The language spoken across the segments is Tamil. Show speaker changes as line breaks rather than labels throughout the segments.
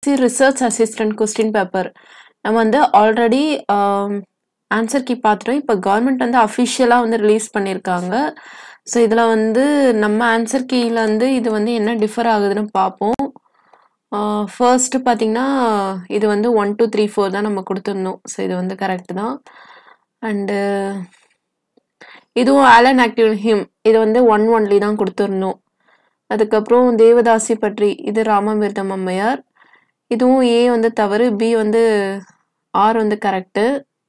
UPSC research assistant question paper நம்ம வந்து ஆல்ரெடி ஆன்சர் கீ பார்த்துட்டோம் இப்போ கவர்மெண்ட் வந்து அஃபிஷியலாக வந்து ரிலீஸ் பண்ணியிருக்காங்க ஸோ இதில் வந்து நம்ம ஆன்சர் கீயில் வந்து இது வந்து என்ன டிஃபர் ஆகுதுன்னு பார்ப்போம் ஃபர்ஸ்ட்டு பார்த்தீங்கன்னா இது வந்து ஒன் டூ த்ரீ ஃபோர் தான் நம்ம கொடுத்துருந்தோம் ஸோ இது வந்து கரெக்ட் தான் அண்டு இதுவும் ஆலன் ஆக்டிவ் ஹிம் இது வந்து ஒன் ஒன்லி தான் கொடுத்துருந்தோம் அதுக்கப்புறம் தேவதாசி பற்றி இது ராமமிர்தம் அம்மையார் இதுவும் ஏ வந்து தவறு பி வந்து ஆர் வந்து கரெக்டு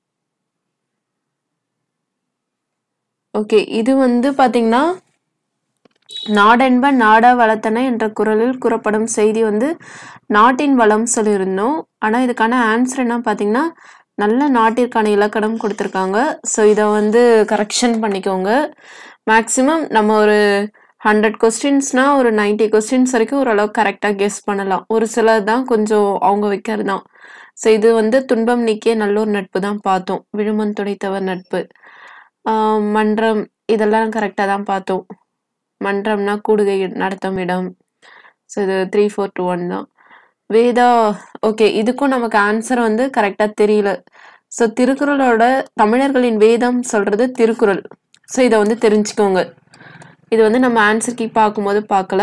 ஓகே இது வந்து பாத்தீங்கன்னா நாடென்ப நாடா வளர்த்தன என்ற குரலில் கூறப்படும் செய்தி வந்து நாட்டின் வளம் சொல்லியிருந்தோம் ஆனால் இதுக்கான ஆன்சர் என்ன பார்த்தீங்கன்னா நல்ல நாட்டிற்கான இலக்கணம் கொடுத்துருக்காங்க ஸோ இதை வந்து கரெக்ஷன் பண்ணிக்கோங்க மேக்ஸிமம் நம்ம ஒரு ஹண்ட்ரட் கொஸ்டின்ஸ்னால் ஒரு நைன்டி கொஸ்டின்ஸ் வரைக்கும் ஓரளவுக்கு கரெக்டாக கெஸ் பண்ணலாம் ஒரு சிலர் தான் கொஞ்சம் அவங்க வைக்கிறது தான் ஸோ இது வந்து துன்பம் நீக்கிய நல்லோர் நட்பு தான் பார்த்தோம் விழுமன் துடைத்தவர் நட்பு ஆஹ் மன்றம் இதெல்லாம் கரெக்டாக தான் பார்த்தோம் மன்றம்னா கூடுகை நடத்தும் இடம் ஸோ இது த்ரீ ஃபோர் டூ ஒன் தான் வேதா ஓகே இதுக்கும் நமக்கு ஆன்சர் வந்து கரெக்டாக தெரியல ஸோ திருக்குறளோட தமிழர்களின் வேதம் சொல்றது திருக்குறள் ஸோ இதை வந்து தெரிஞ்சுக்கோங்க இது வந்து நம்ம ஆன்சர் கீ பார்க்கும்போது பார்க்கல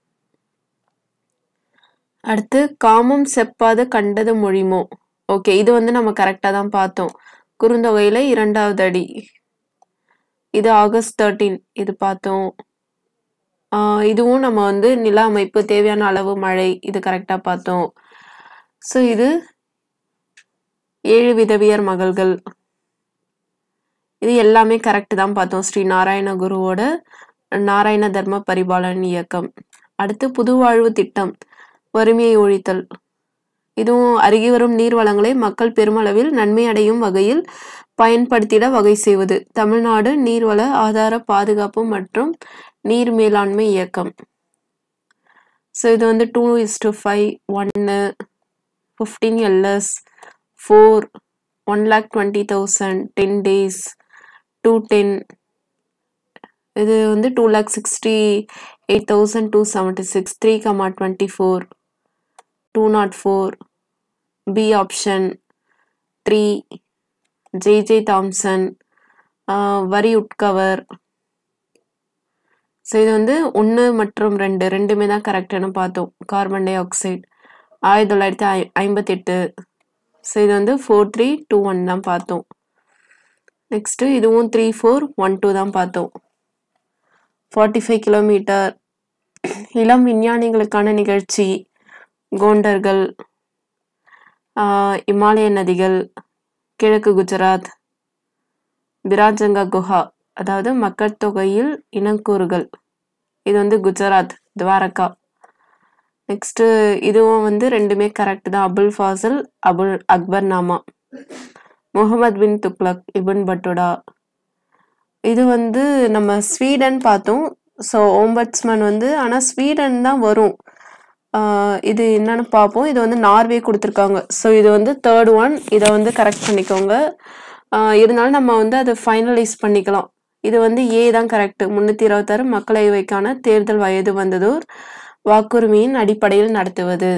அடுத்து காமம் செப்பாது கண்டது மொழிமோ ஓகே இது வந்து நம்ம கரெக்டாக தான் பார்த்தோம் குறுந்தொகையில இரண்டாவது அடி இது ஆகஸ்ட் தேர்ட்டீன் இது பார்த்தோம் ஆஹ் இதுவும் நம்ம வந்து நில அமைப்பு தேவையான அளவு மழை இது கரெக்டாக பார்த்தோம் ஸோ இது ஏழு விதவியர் மகள்கள் இது எல்லாமே கரெக்ட் தான் பார்த்தோம் ஸ்ரீ நாராயண குருவோட நாராயண தர்ம பரிபாலன் இயக்கம் அடுத்து புதுவாழ்வு திட்டம் வறுமையை ஒழித்தல் இதுவும் அருகி வரும் நீர் வளங்களை மக்கள் பெருமளவில் நன்மை அடையும் வகையில் பயன்படுத்திட வகை செய்வது தமிழ்நாடு நீர்வள ஆதார பாதுகாப்பு மற்றும் நீர் மேலாண்மை இயக்கம் ஸோ இது வந்து டூ இஸ் டு ஃபைவ் ஒன்று fifteen LS four one lakh twenty thousand ten days two ten இது வந்து two lakh sixty eight thousand two seventy six three comma twenty four two not four B option three J J Thomson வரி உட்கவர் ஸோ இது வந்து ஒன்று மற்றும் ரெண்டு ரெண்டுமே தான் கரெக்டானு பார்த்தோம் கார்பன் டை ஆக்சைடு ஆயிரத்தி தொள்ளாயிரத்தி ஐ ஐம்பத்தெட்டு ஸோ இது வந்து ஃபோர் த்ரீ டூ ஒன் தான் பார்த்தோம் நெக்ஸ்ட்டு இதுவும் த்ரீ ஃபோர் ஒன் டூ தான் பார்த்தோம் ஃபார்ட்டி ஃபைவ் கிலோமீட்டர் இளம் விஞ்ஞானிகளுக்கான நிகழ்ச்சி கோண்டர்கள் ஆஹ் இமாலய நதிகள் கிழக்கு குஜராத் பிராஜங்கா குஹா அதாவது மக்கள் தொகையில் இனக்கூறுகள் இது வந்து குஜராத் துவாரகா நெக்ஸ்ட்டு இதுவும் வந்து ரெண்டுமே கரெக்ட் தான் அபுல் ஃபாசில் அபுல் அக்பர் நாமா முகமது பின் துக்ளக் இபன் பட்டுடா இது வந்து நம்ம ஸ்வீடன் பார்த்தோம் ஸோ ஓம்பட்ஸ்மன் வந்து ஆனால் ஸ்வீடன் தான் வரும் ஆஹ் இது என்னன்னு பார்ப்போம் இது வந்து நார்வே கொடுத்துருக்காங்க ஸோ இது வந்து தேர்ட் ஒன் இதை வந்து கரெக்ட் பண்ணிக்கோங்க ஆஹ் இருந்தாலும் நம்ம வந்து அதை ஃபைனலைஸ் பண்ணிக்கலாம் இது வந்து ஏ தான் கரெக்ட் முன்னூற்றி இருபத்தாறு மக்களவைக்கான தேர்தல் வயது வந்ததோர் வாக்குரிமையின் அடிப்படையில் நடத்துவது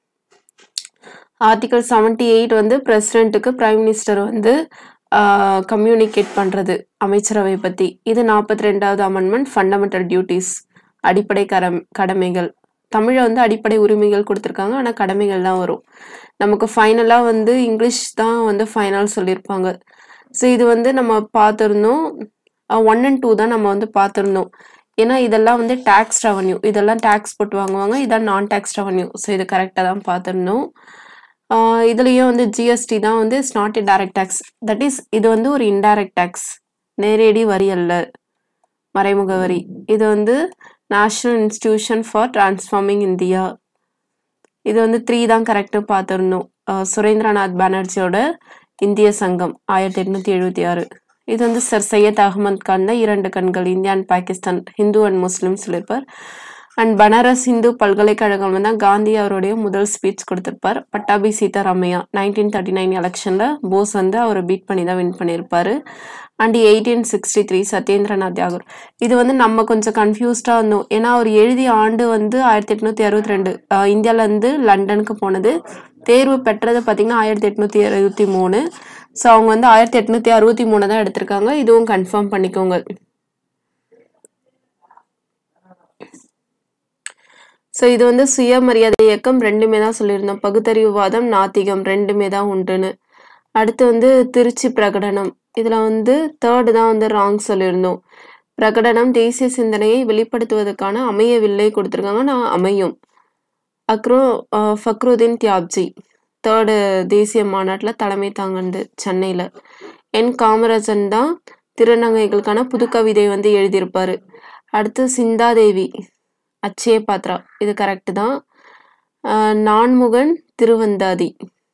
ஆர்டிகல் செவன்டி எயிட் வந்து பிரசிடென்ட்டுக்கு பிரைம் மினிஸ்டர் வந்து கம்யூனிகேட் பண்ணுறது அமைச்சரவை பற்றி இது நாற்பத்தி ரெண்டாவது அமெண்ட்மெண்ட் ஃபண்டமெண்டல் டியூட்டிஸ் அடிப்படை கரம் கடமைகள் தமிழை வந்து அடிப்படை உரிமைகள் கொடுத்துருக்காங்க ஆனால் கடமைகள் தான் வரும் நமக்கு ஃபைனலாக வந்து இங்கிலீஷ் தான் வந்து ஃபைனல் சொல்லியிருப்பாங்க ஸோ இது வந்து நம்ம பார்த்துருந்தோம் ஒன் அண்ட் டூ தான் நம்ம வந்து பார்த்துருந்தோம் ஏன்னா இதெல்லாம் வந்து டேக்ஸ் ரெவன்யூ இதெல்லாம் டேக்ஸ் போட்டு வாங்குவாங்க இதான் நான் டேக்ஸ் ரெவன்யூ ஸோ இது கரெக்டாக தான் பார்த்துருந்தோம் இதுலேயும் வந்து ஜிஎஸ்டி தான் வந்து it's not a direct tax that is இது வந்து ஒரு இன்டைரக்ட் டேக்ஸ் நேரடி வரி அல்ல மறைமுக வரி இது வந்து national institution for transforming India இது வந்து த்ரீ தான் கரெக்டாக பார்த்துருந்தோம் அஹ் சுரேந்திரநாத் பானர்ஜியோட இந்திய சங்கம் ஆயிரத்தி எட்நூத்தி எழுபத்தி ஆறு இது வந்து சர் சையத் அகமது கான் தான் இரண்டு கண்கள் India and Pakistan Hindu and Muslim சொல்லியிருப்பார் அண்ட் பனாரஸ் இந்து பல்கலைக்கழகம் தான் காந்தி அவருடைய முதல் ஸ்பீச் கொடுத்திருப்பார் Pattabhi Sitaramayya nineteen thirty nine எலெக்ஷனில் போஸ் வந்து அவரை பீட் பண்ணி தான் வின் பண்ணியிருப்பாரு and eighteen sixty three Satyendranath Tagore இது வந்து நம்ம கொஞ்சம் கன்ஃபியூஸ்டாக இருந்தோம் ஏன்னா அவர் எழுதிய ஆண்டு வந்து ஆயிரத்தி எட்நூற்றி அறுபத்தி ரெண்டு இந்தியாவிலேருந்து லண்டனுக்கு போனது தேர்வு பெற்றது பார்த்திங்கன்னா ஆயிரத்தி எட்நூற்றி அறுபத்தி மூணு ஸோ அவங்க வந்து ஆயிரத்தி எட்நூற்றி அறுபத்தி மூணு தான் எடுத்திருக்காங்க இதுவும் கன்ஃபார்ம் பண்ணிக்கோங்க ஸோ இது வந்து சுயமரியாதை இயக்கம் ரெண்டுமே தான் சொல்லியிருந்தோம் பகுத்தறிவுவாதம் நாத்திகம் ரெண்டுமே தான் உண்டுன்னு அடுத்து வந்து திருச்சி பிரகடனம் இதில் வந்து தேர்டு தான் வந்து ராங் சொல்லியிருந்தோம் பிரகடனம் தேசிய சிந்தனையை வெளிப்படுத்துவதற்கான அமையவில்லை கொடுத்துருக்காங்க நான் அமையும் அப்புறம் அஹ், ஃபக்ருதீன் தியாப்ஜி தேர்டு தேசிய மாநாட்டில் தலைமை தாங்கண்டு சென்னையில் என் காமராஜன் தான் திருநங்கைகளுக்கான புது கவிதை வந்து எழுதியிருப்பாரு அடுத்து சிந்தாதேவி அச்சய பாத்ரா இது கரெக்ட் தான் அஹ், நான்முகன் திருவந்தாதி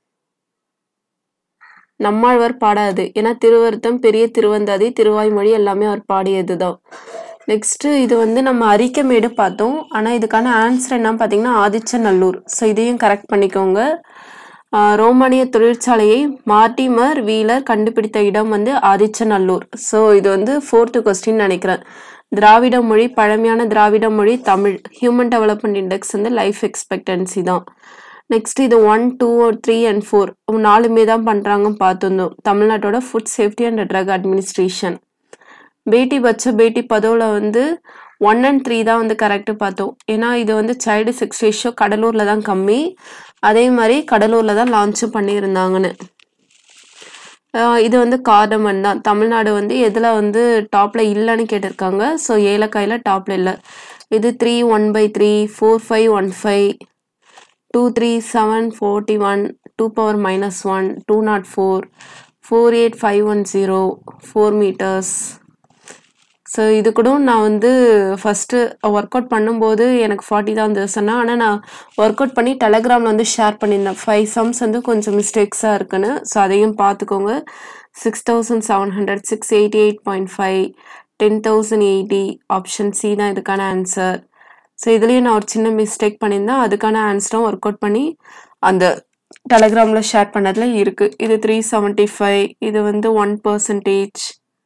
நம்மாழ்வார் பாடாது ஏன்னா திருவருத்தம் பெரிய திருவந்தாதி திருவாய்மொழி எல்லாமே அவர் பாடியது தான் நெக்ஸ்ட் இது வந்து நம்ம அரிக்கமேடு பார்த்தோம் ஆனால் இதுக்கான ஆன்சர் என்ன பார்த்தீங்கன்னா ஆதிச்சநல்லூர் ஸோ இதையும் கரெக்ட் பண்ணிக்கோங்க ஆஹ் ரோமானிய தொழிற்சாலையை மார்டிமர் வீலர் கண்டுபிடித்த இடம் வந்து ஆதிச்சநல்லூர் ஸோ இது வந்து ஃபோர்த்து கொஸ்டின் நினைக்கிறேன் திராவிட மொழி பழமையான திராவிட மொழி தமிழ் ஹியூமன் டெவலப்மெண்ட் இண்டெக்ஸ் வந்து லைஃப் எக்ஸ்பெக்டன்சி தான் நெக்ஸ்ட் இது one two three and four நாலுமே தான் பண்ணுறாங்கன்னு பார்த்துருந்தோம் தமிழ்நாட்டோட food safety and drug administration பேட்டி பச்ச பேட்டி பதோவில் வந்து ஒன் அண்ட் த்ரீ தான் வந்து கரெக்டு பார்த்தோம் ஏன்னா இது வந்து சைல்டு செக்ஸ் ரேஷியோ கடலூரில் தான் கம்மி அதே மாதிரி கடலூரில் தான் லான்ச்சும் பண்ணியிருந்தாங்கன்னு ஆஹ் இது வந்து கார்டமன் தான் தமிழ்நாடு வந்து எதில் வந்து டாப்பில் இல்லைன்னு கேட்டிருக்காங்க ஸோ ஏலக்காயில் டாப்பில் இல்லை இது three one by three four five one five two three seven forty one two power minus one two not four four eight five one zero four meters so இது கூட நான் வந்து ஃபஸ்ட்டு ஒர்க் அவுட் பண்ணும்போது எனக்கு ஃபார்ட்டி தான் வந்து சொன்னேன் ஆனால் நான் ஒர்க் அவுட் பண்ணி டெலகிராமில் வந்து ஷேர் பண்ணியிருந்தேன் ஃபைவ் சம்ஸ் வந்து கொஞ்சம் மிஸ்டேக்ஸாக இருக்குன்னு ஸோ அதையும் பார்த்துக்கோங்க six thousand seven hundred six eighty eight point five ten thousand eighty option C தான் இதுக்கான ஆன்சர் ஸோ இதுலேயும் நான் ஒரு சின்ன மிஸ்டேக் பண்ணியிருந்தேன் அதுக்கான ஆன்சரும் ஒர்க் அவுட் பண்ணி அந்த டெலகிராமில் ஷேர் பண்ணதில் இருக்குது இது த்ரீ செவன்ட்டி ஃபைவ் இது வந்து one percentage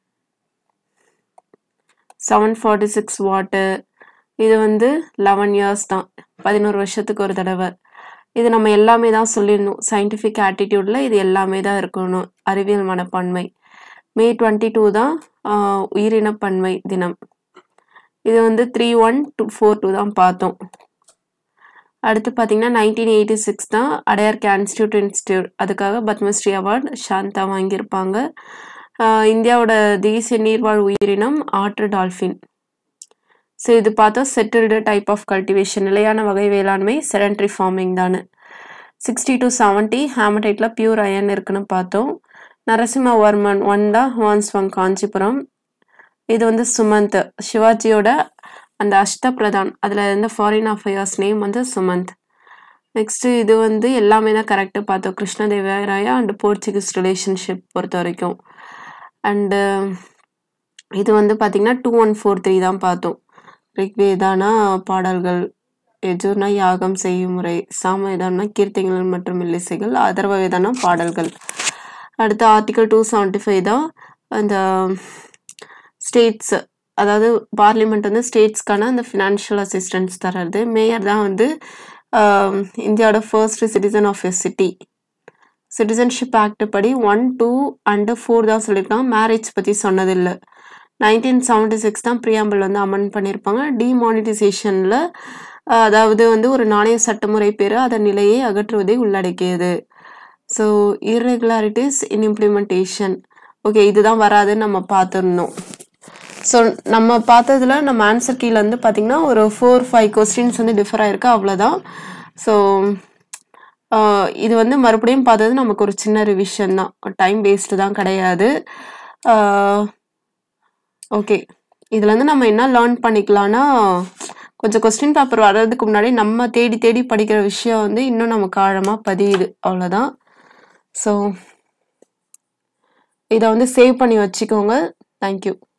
seven forty six watt இது வந்து லெவன் இயர்ஸ் தான் பதினோரு வருஷத்துக்கு ஒரு தடவை இது நம்ம எல்லாமே தான் சொல்லிடணும் சயின்டிஃபிக் ஆட்டிடியூடில் இது எல்லாமே தான் இருக்கணும் அறிவியல் மனப்பான்மை மே டுவெண்ட்டி டூ தான் ஆஹ், உயிரினப்பன்மை தினம் இது வந்து three one two four two தான் பார்த்தோம் அடுத்து பார்த்தீங்கன்னா நைன்டீன் எயிட்டி சிக்ஸ் தான் அடையார் கேன்ஸ்டியூட் இன்ஸ்டியூட் அதுக்காக பத்மஸ்ரீ அவார்ட் சாந்தா வாங்கியிருப்பாங்க ஆஹ் இந்தியாவோட தேசிய நீர்வாழ் உயிரினம் ஆற்று டால்ஃபின் ஸோ இது பார்த்தா செட்டில்டு டைப் ஆஃப் கல்டிவேஷன் நிலையான வகை வேளாண்மை செடன்ட்ரி ஃபார்மிங் தானே சிக்ஸ்டி டு செவன்ட்டி ஹேமடைட்டில் பியூர் அயன் இருக்குன்னு பார்த்தோம் நரசிம்மவர்மன் ஒன் தான் ஹுவான்ஸ்வங் காஞ்சிபுரம் இது வந்து சுமந்த் சிவாஜியோட அந்த அஷ்டபிரதான் அதில் இருந்த ஃபாரின் அஃபேர்ஸ் நேம் வந்து சுமந்த் நெக்ஸ்ட் இது வந்து எல்லாமே தான் கரெக்டாக பார்த்தோம் கிருஷ்ணதேவராயா அண்ட் போர்ச்சுகீஸ் ரிலேஷன்ஷிப் பொறுத்த வரைக்கும் அண்டு இது வந்து பார்த்திங்கன்னா டூ ஒன் ஃபோர் த்ரீ தான் பார்த்தோம் ரிக்வேதானா பாடல்கள் எஜுர்னா யாகம் செய்யும் முறை சாமவேதானா கீர்த்திகள் மற்றும் இல்லிசைகள் அதர்வ வேதானா பாடல்கள் அடுத்து ஆர்டிகல் டூ செவன்ட்டி ஃபைவ் தான் அந்த ஸ்டேட்ஸ் அதாவது பார்லிமெண்ட் வந்து ஸ்டேட்ஸ்க்கான அந்த ஃபினான்ஷியல் அசிஸ்டன்ஸ் தர்றது மேயர் தான் வந்து ஆஹ், இந்தியாவோட first citizen of a city citizenship act படி ஒன் டூ அண்டு ஃபோர் தான் சொல்லியிருக்காங்க மேரேஜ் பற்றி சொன்னதில்லை நைன்டீன் செவன்ட்டி சிக்ஸ் தான் ப்ரியாம்பிள் வந்து அமெண்ட் பண்ணியிருப்பாங்க டிமானிட்டைசேஷனில் அதாவது வந்து ஒரு நாணய சட்டமுறை பேர் அதன் நிலையை அகற்றுவதை உள்ளடக்கியது so irregularities in implementation okay இதுதான் வராதுன்னு நம்ம பார்த்துருந்தோம் ஸோ நம்ம பார்த்ததுல நம்ம ஆன்சர் கீழே வந்து பார்த்தீங்கன்னா ஒரு ஃபோர் ஃபைவ் கொஸ்டின்ஸ் வந்து டிஃபர் ஆயிருக்கு அவ்வளோதான் ஸோ இது வந்து மறுபடியும் பார்த்தது நமக்கு ஒரு சின்ன ரிவிஷன் தான் டைம் வேஸ்ட்டு தான் கிடையாது ஓகே இதுல இருந்து நம்ம என்ன லேர்ன் பண்ணிக்கலாம்னா கொஞ்சம் கொஸ்டின் பேப்பர் வர்றதுக்கு முன்னாடி நம்ம தேடி தேடி படிக்கிற விஷயம் வந்து இன்னும் நமக்கு ஆழமாக பதியுது அவ்வளோதான் ஸோ இதை வந்து சேவ் பண்ணி வச்சுக்கோங்க தேங்க்யூ